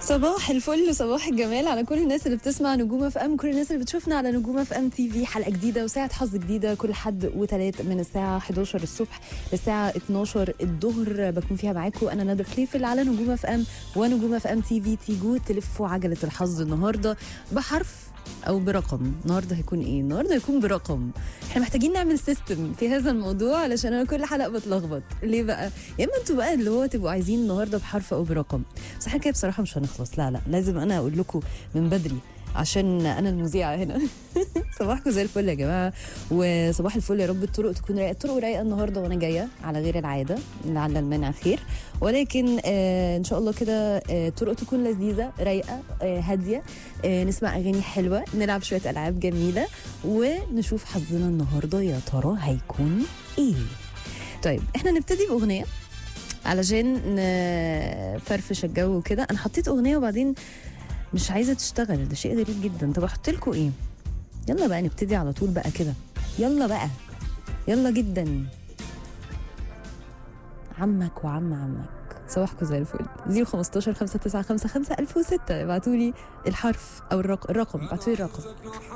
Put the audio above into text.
صباح الفل وصباح الجمال على كل الناس اللي بتسمع نجوم اف ام كل الناس اللي بتشوفنا على نجوم اف ام تي في حلقه جديده وساعه حظ جديده كل حد وثلاث من الساعه 11 الصبح للساعه 12 الظهر بكون فيها معاكم انا ندى فليفل على نجوم اف ام ونجوم اف ام تي في تيجوا تلفوا عجله الحظ النهارده بحرف او برقم النهارده هيكون ايه النهارده هيكون برقم احنا محتاجين نعمل سيستم في هذا الموضوع علشان انا كل حلقه بتلخبط ليه بقى يا اما انتوا بقى اللي هو تبقوا عايزين النهارده بحرف او برقم بس احنا كده بصراحه مش هنخلص لا لا لازم انا اقول لكم من بدري عشان انا المذيعه هنا صباحكم زي الفل يا جماعه وصباح الفل يا رب الطرق تكون رايقه الطرق رايقه النهارده وانا جايه على غير العاده لعل المنع خير ولكن آه ان شاء الله كده آه الطرق تكون لذيذه رايقه آه هاديه آه نسمع اغاني حلوه نلعب شويه العاب جميله ونشوف حظنا النهارده يا ترى هيكون ايه طيب احنا نبتدي باغنيه علشان نفرفش الجو وكده انا حطيت اغنيه وبعدين مش عايزه تشتغل ده شيء غريب جدا طب احط لكم ايه يلا بقى نبتدي على طول بقى كده يلا بقى يلا جدا عمك وعم عمك صباحكم زي الفل 015 595 5006 ابعتوا لي الحرف او الرقم الرقم ابعتوا لي الرقم